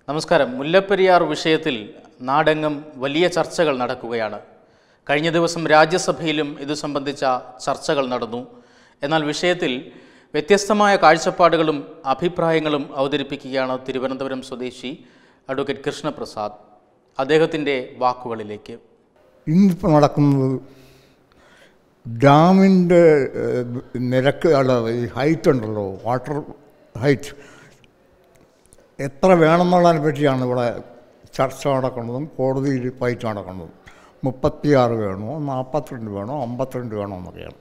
നമസ്കാരം മുല്ലപ്പെരിയാർ വിഷയത്തിൽ നാടെങ്ങും വലിയ ചർച്ചകൾ നടക്കുകയാണ് കഴിഞ്ഞ ദിവസം രാജ്യസഭയിലും ഇത് സംബന്ധിച്ച ചർച്ചകൾ നടന്നു എന്നാൽ വിഷയത്തിൽ വ്യത്യസ്തമായ കാഴ്ചപ്പാടുകളും അഭിപ്രായങ്ങളും അവതരിപ്പിക്കുകയാണ് തിരുവനന്തപുരം സ്വദേശി അഡ്വക്കേറ്റ് കൃഷ്ണപ്രസാദ് അദ്ദേഹത്തിൻ്റെ വാക്കുകളിലേക്ക് ഇന്നിപ്പോൾ നടക്കുന്നത് ഡാമിൻ്റെ ഏഹ്, നിരക്ക് അല്ല ഈ ഹൈറ്റ് ഉണ്ടല്ലോ വാട്ടർ ഹൈറ്റ് എത്ര വേണമെന്നുള്ളതിനെ പറ്റിയാണ് ഇവിടെ ചർച്ച നടക്കുന്നതും കോടതിയിൽ ഫൈറ്റ് നടക്കുന്നതും മുപ്പത്തിയാറ് വേണോ നാൽപ്പത്തിരണ്ട് വേണോ അമ്പത്തിരണ്ട് വേണോ എന്നൊക്കെയാണ്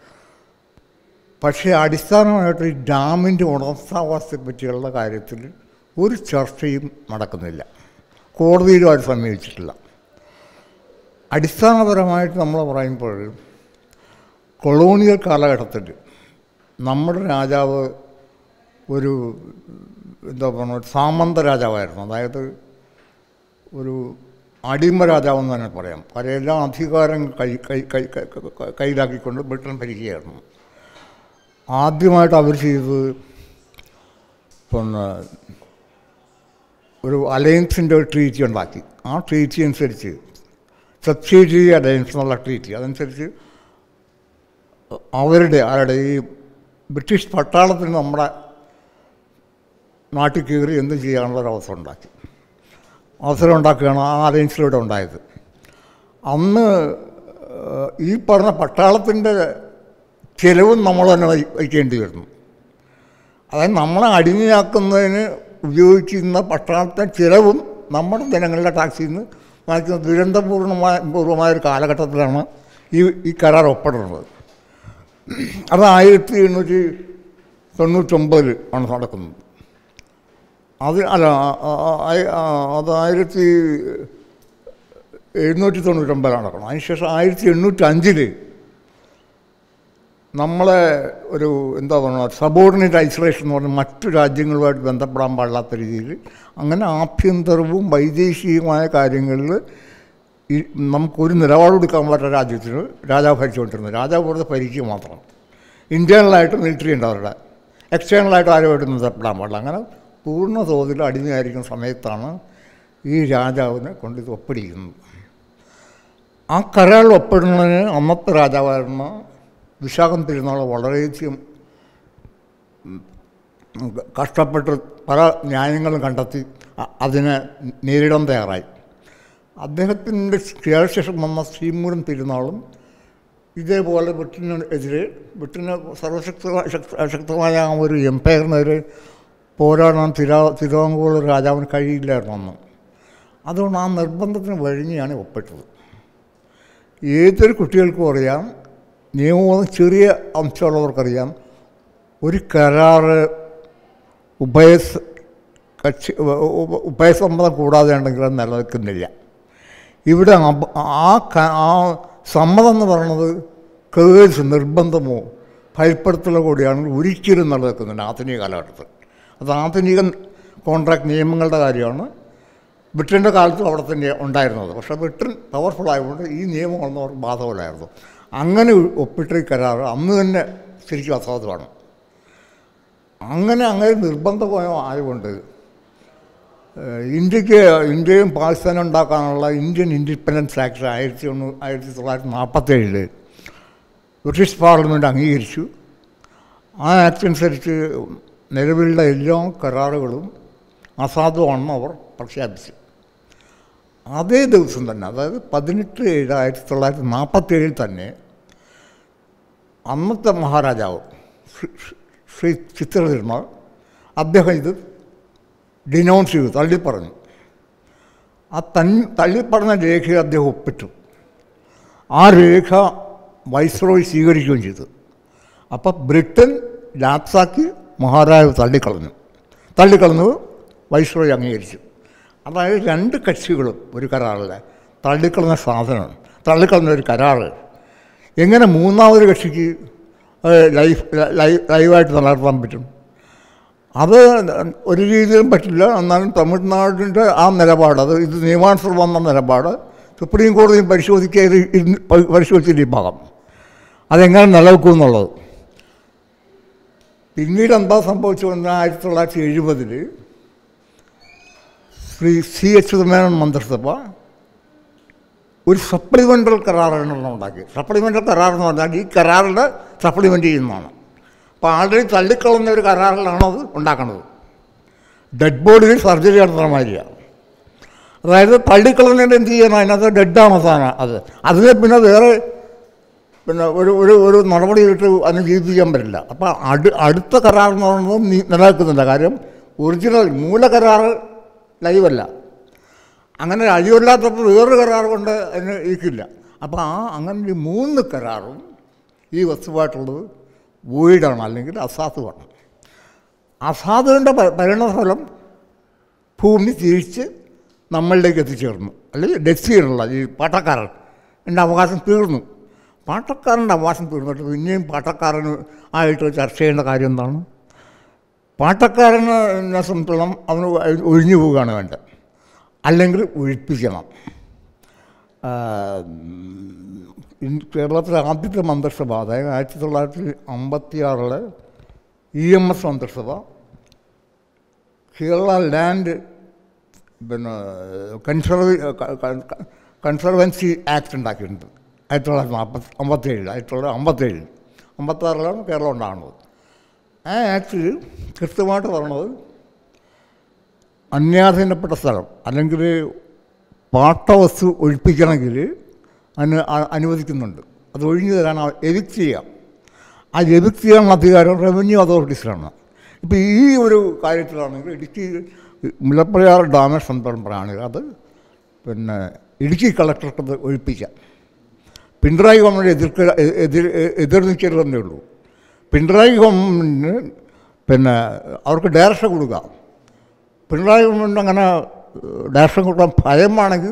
പക്ഷേ അടിസ്ഥാനമായിട്ട് ഈ ഡാമിൻ്റെ ഉടമസ്ഥാവസ്ഥയെ പറ്റിയുള്ള കാര്യത്തിൽ ഒരു ചർച്ചയും നടക്കുന്നില്ല കോടതിയിലും അത് സമീപിച്ചിട്ടില്ല അടിസ്ഥാനപരമായിട്ട് നമ്മൾ പറയുമ്പോൾ കൊളോണിയൽ കാലഘട്ടത്തിൽ നമ്മുടെ രാജാവ് ഒരു എന്താ പറയുക സാമന്ത രാജാവായിരുന്നു അതായത് ഒരു അടിമ രാജാവെന്ന് തന്നെ പറയാം കാരണം എല്ലാ അധികാരം കൈ കൈ കൈ കൈ- കൈ- കയ്യിലാക്കിക്കൊണ്ട് ബ്രിട്ടൻ ഭരിക്കുകയായിരുന്നു ആദ്യമായിട്ട് അവർ ചെയ്തത് പിന്നെ ഒരു അലയൻസിൻ്റെ ഒരു ട്രീറ്റി ഉണ്ടാക്കി ആ ട്രീറ്റി അനുസരിച്ച് സബ്സിഡി അലയൻസ് എന്നുള്ള ട്രീറ്റി അതനുസരിച്ച് അവരുടെ ആരുടെ ഈ ബ്രിട്ടീഷ് പട്ടാളത്തിന് നമ്മുടെ നാട്ടിൽ കയറി എന്ത് ചെയ്യാനുള്ള ഒരു അവസരം ഉണ്ടാക്കി അവസരം ഉണ്ടാക്കുകയാണ് ആ അലയൻസിലൂടെ ഉണ്ടായത് അന്ന് ഏഹ്, ഈ പറഞ്ഞ പട്ടാളത്തിൻ്റെ ചിലവും നമ്മൾ തന്നെ വഹി- വഹിക്കേണ്ടി വരുന്നു അതായത് നമ്മളെ അടിമയാക്കുന്നതിന് ഉപയോഗിച്ചിരുന്ന പട്ടാളത്തെ ചിലവും നമ്മുടെ ജനങ്ങളുടെ ടാക്സിയിൽ നിന്ന് വാങ്ങിക്കുന്ന ദുരന്തപൂർണമായ പൂർവമായ ഒരു കാലഘട്ടത്തിലാണ് ഈ ഈ കരാർ ഒപ്പിടുന്നത് അത് ആയിരത്തി എണ്ണൂറ്റി തൊണ്ണൂറ്റൊമ്പതിൽ ആണ് നടക്കുന്നത് അത് അല്ല ആ- ആ- ആ- ആ- അത് ആയിരത്തി എഴുന്നൂറ്റി തൊണ്ണൂറ്റൊമ്പതിലാണ് നടക്കുന്നത് അതിനുശേഷം ആയിരത്തി എണ്ണൂറ്റി അഞ്ചിൽ നമ്മളെ ഒരു എന്താ പറയുക സബോർഡിനേറ്റ് ഐസൊലേഷൻ എന്ന് പറഞ്ഞാൽ മറ്റു രാജ്യങ്ങളുമായിട്ട് ബന്ധപ്പെടാൻ പാടില്ലാത്ത രീതിയിൽ അങ്ങനെ ആഭ്യന്തരവും വൈദേശികമായ കാര്യങ്ങളിൽ ഈ നമുക്കൊരു നിലപാടെടുക്കാൻ പറ്റാത്ത രാജ്യത്തിന് രാജാവ് ഭരിച്ചുകൊണ്ടിരുന്നത് രാജാവ് വെറുതെ ഭരിക്കുക മാത്രം ഇൻറ്റേണലായിട്ട് മിലിറ്ററി ഉണ്ട് അവരുടെ എക്സ്റ്റേണലായിട്ട് ആരുമായിട്ട് ബന്ധപ്പെടാൻ പാടില്ല അങ്ങനെ പൂർണ്ണ തോതിൽ അടിമയായിരിക്കുന്ന സമയത്താണ് ഈ രാജാവിനെ കൊണ്ട് ഇത് ഒപ്പിടിക്കുന്നത് ആ കരാറിൽ ഒപ്പിടുന്നതിന് അന്നത്തെ രാജാവായിരുന്ന വിശാഖം തിരുനാൾ വളരെയധികം ഉം, കഷ്ടപ്പെട്ട് പല ന്യായങ്ങളും കണ്ടെത്തി അ- അതിനെ നേരിടാൻ തയ്യാറായി അദ്ദേഹത്തിൻ്റെ ശേഷം വന്ന ശ്രീമൂലം തിരുനാളും ഇതേപോലെ ബ്രിട്ടനെതിരെ ബ്രിട്ടന് സർവശക്ത ശക്ത- ശക്തമായ ആ ഒരു എംപയറിനെതിരെ പോരാടാൻ തിരാ തിരുവാങ്കൂർ രാജാവിന് കഴിയില്ലായിരുന്നു അന്ന് അതുകൊണ്ട് ആ നിർബന്ധത്തിന് വഴങ്ങിയാണ് ഒപ്പിട്ടത് ഏതൊരു കുട്ടികൾക്കും അറിയാം നിയമബോധം ചെറിയ അംശമുള്ളവർക്കറിയാം ഒരു കരാറ് ഉഭയ സ- കക്ഷി ഉ- ഉ- ഉഭയസമ്മതം കൂടാതെ ഉണ്ടെങ്കിൽ അത് നിലനിൽക്കുന്നില്ല ഇവിടെ അബ- ആ ക- ആ സമ്മതം എന്ന് പറയുന്നത് കേസ് നിർബന്ധമോ ഭയപ്പെടുത്തലോ കൂടിയാണെങ്കിൽ ഒരിക്കലും നിലനിൽക്കുന്നില്ല ആധുനിക കാലഘട്ടത്തിൽ അത് ആധുനിക കോൺട്രാക്ട് നിയമങ്ങളുടെ കാര്യമാണ് ബ്രിട്ടൻ്റെ കാലത്തും അവിടെ തന്നെ ഉണ്ടായിരുന്നത് പക്ഷേ ബ്രിട്ടൻ പവർഫുൾ ആയതുകൊണ്ട് ഈ നിയമങ്ങളൊന്നും അവർക്ക് ബാധകമല്ലായിരുന്നു അങ്ങനെ ഒപ്പിട്ട ഈ കരാർ അന്ന് തന്നെ ശരിക്കും അസാധുവാണ് അങ്ങനെ അങ്ങനെ നിർബന്ധമായ ആയതുകൊണ്ട് ഏഹ്, ഇന്ത്യക്ക് ഇന്ത്യയും പാകിസ്ഥാനും ഉണ്ടാക്കാനുള്ള ഇന്ത്യൻ ഇൻഡിപെൻഡൻസ് ആക്ട് ആയിരത്തി ഒന്ന് ആയിരത്തി തൊള്ളായിരത്തി നാൽപ്പത്തേഴിൽ ബ്രിട്ടീഷ് പാർലമെൻറ്റ് അംഗീകരിച്ചു ആ ആക്ട് അനുസരിച്ച് നിലവിലുള്ള എല്ലാ കരാറുകളും അസാധുവാണെന്ന് അവർ പ്രഖ്യാപിച്ചു അതേ ദിവസം തന്നെ അതായത് പതിനെട്ട് ഏഴ് ആയിരത്തി തൊള്ളായിരത്തി നാൽപ്പത്തേഴിൽ തന്നെ അന്നത്തെ മഹാരാജാവ് ശ്രീ- ശ്രീ ചിത്ര തിരുനാൾ അദ്ദേഹം ഇത് ഡിനൗൺസ് ചെയ്തു തള്ളിപ്പറഞ്ഞു ആ തൻ തള്ളിപ്പറഞ്ഞ രേഖയെ അദ്ദേഹം ഒപ്പിട്ടു ആ രേഖ വൈസ്രോയി സ്വീകരിക്കുകയും ചെയ്തു അപ്പം ബ്രിട്ടൻ ലാപ്സാക്കി മഹാരാജാവ് തള്ളിക്കളഞ്ഞു തള്ളിക്കളഞ്ഞു വൈസ്രോയി അംഗീകരിച്ചു അതായത് രണ്ട് കക്ഷികളും ഒരു കരാറിൽ തള്ളിക്കളഞ്ഞ സാധനം തള്ളിക്കളഞ്ഞ ഒരു കരാറ് എങ്ങനെ മൂന്നാമതൊരു കക്ഷിക്ക് അത് ലൈഫ് ലൈ- ലൈവായിട്ട് നിലനിർത്താൻ പറ്റും അത് ഒരു രീതിയിലും പറ്റില്ല എന്നാലും തമിഴ്നാടിൻ്റെ ആ നിലപാട് അത് ഇത് നിയമാനുസൃതം വന്ന നിലപാട് സുപ്രീം കോടതി പരിശോധിക്കുക പരിശോധിച്ചില്ല ഈ ഭാഗം അതെങ്ങനെ നിലനിൽക്കും എന്നുള്ളത് പിന്നീട് എന്താ സംഭവിച്ചു വന്നാൽ ആയിരത്തി തൊള്ളായിരത്തി എഴുപതിൽ ശ്രീ സി എച്ച് മേനോൻ മന്ത്രിസഭ ഒരു സപ്ലിമെൻ്റൽ കരാറാണ് ഉണ്ടാക്കി സപ്ലിമെൻ്റൽ കരാർ എന്ന് പറഞ്ഞാൽ ഈ കരാറിൽ സപ്ലിമെൻ്റ് ചെയ്യുന്നതാണ് അപ്പോൾ ആൾറെഡി തള്ളിക്കളഞ്ഞ ഒരു കരാറിലാണ് അത് ഉണ്ടാക്കുന്നത് ഡെഡ് ബോഡിയിൽ സർജറി നടത്തുന്ന മാതിരിയാണ് അതായത് തള്ളിക്കളഞ്ഞിട്ട് എന്ത് ചെയ്യണം അതിനകത്ത് ഡെഡാണ് സാധനം അത് അതിനെ പിന്നെ വേറെ പിന്നെ ഒരു ഒരു ഒരു നടപടി ഇട്ട് അതിന് ജീവിപ്പിക്കാൻ പറ്റില്ല അപ്പോൾ അടു അടുത്ത കരാർ എന്ന് പറയുന്നത് നീ- നിലനിൽക്കുന്നില്ല കാര്യം ഒറിജിനൽ മൂല കരാറ് ലൈവല്ല അങ്ങനെ അഴിവില്ലാത്തപ്പോൾ വേറൊരു കരാർ കൊണ്ട് അതിന് ഇരിക്കില്ല അപ്പോൾ ആ അങ്ങനെ ഈ മൂന്ന് കരാറും ഈ വസ്തുവായിട്ടുള്ളത് വോയിഡാണ് അല്ലെങ്കിൽ അസാധുവാണ് അസാധുവിൻ്റെ പ- പരിണതഫലം ഭൂമി തിരിച്ച് നമ്മളിലേക്ക് എത്തിച്ചേർന്നു അല്ലെങ്കിൽ ഡെക്സിയുള്ള ഈ പാട്ടക്കാരൻ എൻ്റെ അവകാശം തീർന്നു പാട്ടക്കാരൻ്റെ അവകാശം തീർന്നിട്ട് പിന്നെയും പാട്ടക്കാരന് ആയിട്ട് ചർച്ച ചെയ്യേണ്ട കാര്യം എന്താണ് പാട്ടക്കാരനെ സംബന്ധിച്ചോളം അവന് ഒഴിഞ്ഞു പോവുകയാണ് വേണ്ടത് അല്ലെങ്കിൽ ഒഴിപ്പിക്കണം ആ, ഉം, കേരളത്തിലെ ആദ്യത്തെ മന്ത്രിസഭ അതായത് ആയിരത്തി തൊള്ളായിരത്തി അമ്പത്തി ആറിലെ ഇ എം എസ് മന്ത്രിസഭ കേരള ലാൻഡ് പിന്നെ കൺസർവ കൺസർവൻസി ആക്ട് ഉണ്ടാക്കിയിട്ടുണ്ട് ആയിരത്തി തൊള്ളായിരത്തി നാൽപ്പത്തി അമ്പത്തേഴ് ആയിരത്തി തൊള്ളായിരത്തി അമ്പത്തേഴ് അമ്പത്താറിലാണ് കേരളം ഉണ്ടാകുന്നത് ആ ആക്ടിൽ കൃത്യമായിട്ട് പറഞ്ഞത് അന്യാധീനപ്പെട്ട സ്ഥലം അല്ലെങ്കിൽ പാട്ടവസ്തു ഒഴിപ്പിക്കണമെങ്കിൽ അതിന് അ- അനുവദിക്കുന്നുണ്ട് അത് ഒഴിഞ്ഞു തരാൻ എവിക്റ്റ് ചെയ്യാം ആ എവിക്റ്റ് ചെയ്യാനുള്ള അധികാരം റവന്യൂ അതോറിറ്റീസിലാണ് ഇപ്പോൾ ഈ ഒരു കാര്യത്തിലാണെങ്കിൽ ഇടുക്കി മുല്ലപ്പെരിയാർ ഡാമേ സംരംഭമാണെങ്കിൽ അത് പിന്നെ ഇടുക്കി കളക്ടർക്ക് അത് ഒഴിപ്പിക്കാം പിണറായി ഗവൺമെൻറ് എതിർക്ക എതിർ എതിർ നിൽക്കരുതെന്നേ ഉള്ളൂ പിണറായി ഗവൺമെൻറ്റിന് പിന്നെ അവർക്ക് ഡയറക്ഷൻ കൊടുക്കാം പിണറായി ഗവൺമെൻറ് അങ്ങനെ ഡയറക്ഷൻ കൊടുക്കാൻ ഭയമാണെങ്കിൽ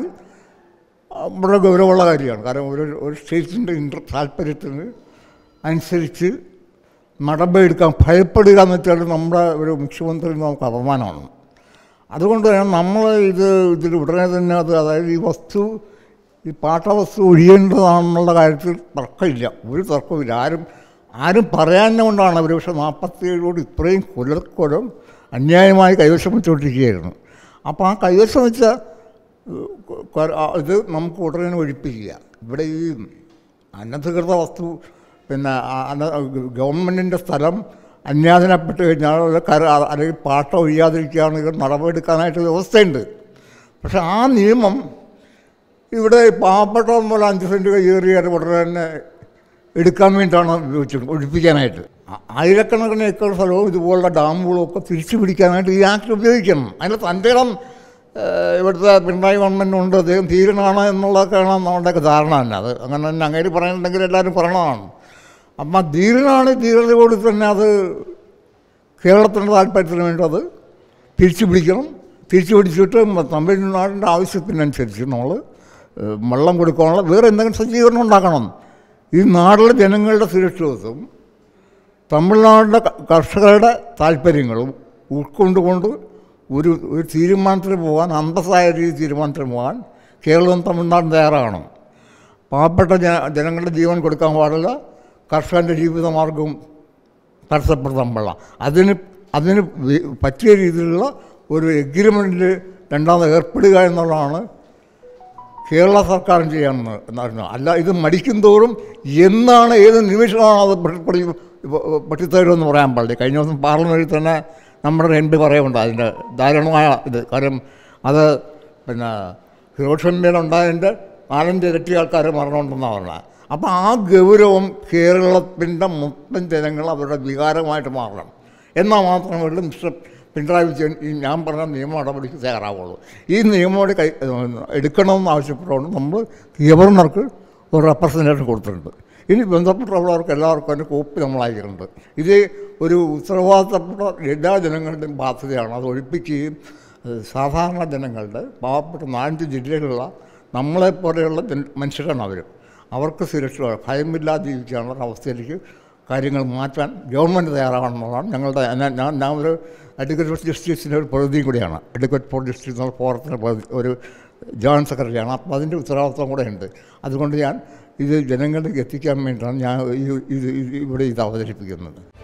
വളരെ ഗൗരവമുള്ള കാര്യമാണ് കാരണം ഒരു ഒരു സ്റ്റേറ്റിൻ്റെ ഇൻട്ര താല്പര്യത്തിന് അനുസരിച്ച് നടപടിയെടുക്കാൻ ഭയപ്പെടുക എന്ന് വെച്ചാൽ നമ്മുടെ ഒരു മുഖ്യമന്ത്രി നമുക്ക് അപമാനമാണ് അതുകൊണ്ട് തന്നെ നമ്മൾ ഇത് ഇതിൽ ഉടനെ തന്നെ അത് അതായത് ഈ വസ്തു ഈ പാട്ടവസ്തു ഒഴിയേണ്ടതാണെന്നുള്ള കാര്യത്തിൽ തർക്കമില്ല ഒരു തർക്കമില്ല ആരും ആരും പറയാഞ്ഞ കൊണ്ടാണ് അവർ പക്ഷേ നാൽപ്പത്തിയേഴോട് ഇത്രയും കൊലക്കൊലം അന്യായമായി കൈവശം വെച്ചുകൊണ്ടിരിക്കുകയായിരുന്നു അപ്പോൾ ആ കൈവശം വെച്ച ഏഹ്, കൊ- ആ ഇത് നമുക്ക് ഉടനെ ഒഴിപ്പിക്കുക ഇവിടെ ഈ അനധികൃത വസ്തു പിന്നെ ആ- അന ഗവൺമെൻറ്റിൻ്റെ സ്ഥലം അന്യാധീനപ്പെട്ട് കഴിഞ്ഞാൽ അത് കര അല്ലെങ്കിൽ പാട്ട ഒഴിയാതിരിക്കുകയാണെങ്കിൽ നടപടിയെടുക്കാനായിട്ട് വ്യവസ്ഥയുണ്ട് പക്ഷെ ആ നിയമം ഇവിടെ പാവപ്പെട്ടവൻ പോലെ അഞ്ച് സെൻറ്റ് കയ്യേറിയാൽ ഉടനെ തന്നെ എടുക്കാൻ വേണ്ടിയിട്ടാണ് ഉപയോഗിച്ചത് ഒഴിപ്പിക്കാനായിട്ട് ആ- ആയിരക്കണക്കിന് ഏക്കർ സ്ഥലവും ഇതുപോലുള്ള ഡാമുകളും ഒക്കെ തിരിച്ചു പിടിക്കാനായിട്ട് ഈ ആക്ട് ഉപയോഗിക്കണം അതിൻ്റെ തൻ്റെ ഇടം ഏഹ്, ഇവിടുത്തെ പിണറായി ഗവൺമെൻറ്റുണ്ട് അദ്ദേഹം ധീരനാണ് എന്നുള്ളതൊക്കെയാണ് നമ്മുടെയൊക്കെ ധാരണ തന്നെ അത് അങ്ങനെ തന്നെ അങ്ങനെ പറയുന്നുണ്ടെങ്കിൽ എല്ലാവരും പറയണതാണ് അപ്പം ആ ധീരനാണ് ധീരതയോട് തന്നെ അത് കേരളത്തിൻ്റെ താല്പര്യത്തിന് വേണ്ടി അത് തിരിച്ചു പിടിക്കണം തിരിച്ചു പിടിച്ചിട്ട് മ- തമിഴ്നാടിൻ്റെ ആവശ്യത്തിനനുസരിച്ച് നമ്മൾ ഏഹ്, വെള്ളം കൊടുക്കാനുള്ള വേറെ എന്തെങ്കിലും സജ്ജീകരണം ഉണ്ടാക്കണം ഈ നാട്ടിലെ ജനങ്ങളുടെ സുരക്ഷിതത്വം തമിഴ്നാടിൻ്റെ ക- കർഷകരുടെ താല്പര്യങ്ങളും ഉൾക്കൊണ്ടുകൊണ്ട് ഒരു ഒരു തീരുമാനത്തിന് പോകാൻ അന്തസ്സായ രീതി തീരുമാനത്തിന് പോകാൻ കേരളവും തമിഴ്നാടും തയ്യാറാകണം പാവപ്പെട്ട ജന ജനങ്ങളുടെ ജീവൻ കൊടുക്കാൻ പാടില്ല കർഷകൻ്റെ ജീവിതമാർഗവും തടസ്സപ്പെടുത്താൻ പാടില്ല അതിന് അതിന് വി- പറ്റിയ രീതിയിലുള്ള ഒരു എഗ്രിമെൻറ്റിൽ രണ്ടാമത് ഏർപ്പെടുക എന്നുള്ളതാണ് കേരള സർക്കാരും ചെയ്യാമെന്ന് എന്നറിഞ്ഞു അല്ല ഇത് മടിക്കും തോറും എന്നാണ് ഏത് നിമിഷമാണ് അത് പൊട്ടി പൊട്ടിത്തരുമെന്ന് പറയാൻ പാടില്ല കഴിഞ്ഞ ദിവസം പാർലമെൻറ്റിൽ തന്നെ നമ്മുടെ എം പി പറയുന്നുണ്ട് അതിൻ്റെ ദാരുണമായ ഇത് കാര്യം അത് പിന്നെ ഹിരോഷന്മേലുണ്ടായതിൻ്റെ നാലഞ്ച് ഇരട്ടി ആൾക്കാർ മരണമുണ്ടെന്നാണ് പറഞ്ഞത് അപ്പോൾ ആ ഗൗരവം കേരളത്തിൻ്റെ മൊത്തം ജനങ്ങൾ അവരുടെ വികാരമായിട്ട് മാറണം എന്നാൽ മാത്രമേ ഉള്ളൂ മിസ്റ്റർ പിണറായി വിജയൻ ഈ ഞാൻ പറഞ്ഞ നിയമ നടപടിക്ക് തയ്യാറാവുള്ളൂ ഈ നിയമം കൈ എടുക്കണമെന്ന് ആവശ്യപ്പെട്ടുകൊണ്ട് നമ്മൾ ഗവർണർക്ക് ഒരു റെപ്രസെൻറ്റേഷൻ കൊടുത്തിട്ടുണ്ട് ഇനി ബന്ധപ്പെട്ടുള്ളവർക്ക് എല്ലാവർക്കും അതിൻ്റെ കോപ്പി നമ്മൾ അയക്കുന്നുണ്ട് ഇത് ഒരു ഉത്തരവാദിത്തപ്പെട്ട എല്ലാ ജനങ്ങളുടെയും ബാധ്യതയാണ് അത് ഒഴിപ്പിക്കുകയും ഏഹ്, സാധാരണ ജനങ്ങളുടെ പാവപ്പെട്ട നാലഞ്ച് ജില്ലയിലുള്ള നമ്മളെപ്പോലെയുള്ള ജന- മനുഷ്യരാണ് അവർ അവർക്ക് സുരക്ഷ ഭയമില്ലാതെ ജീവിക്കാനുള്ള അവസ്ഥയിലേക്ക് കാര്യങ്ങൾ മാറ്റാൻ ഗവൺമെൻറ് തയ്യാറാവണമെന്നുള്ളതാണ് ഞങ്ങളുടെ ഞാൻ ഞാൻ- ഞാൻ ഒരു അഡ്വക്കേറ്റ് ഫോർ ജസ്റ്റിസിൻ്റെ ഒരു പ്രതിനിധിയും കൂടിയാണ് അഡ്വക്കേറ്റ് ഫോർ ജസ്റ്റിസ് എന്നുള്ള ഫോറത്തിൻ്റെ പ്രതി- ഒരു ജോയിൻറ്റ് സെക്രട്ടറിയാണ് അപ്പോൾ അതിൻ്റെ ഉത്തരവാദിത്വം കൂടെ ഉണ്ട് അതുകൊണ്ട് ഞാൻ ഇത് ജനങ്ങളിലേക്ക് എത്തിക്കാൻ വേണ്ടിയിട്ടാണ് ഞാൻ ഈ ഇത് ഇത് ഇവിടെ ഇത് അവതരിപ്പിക്കുന്നത്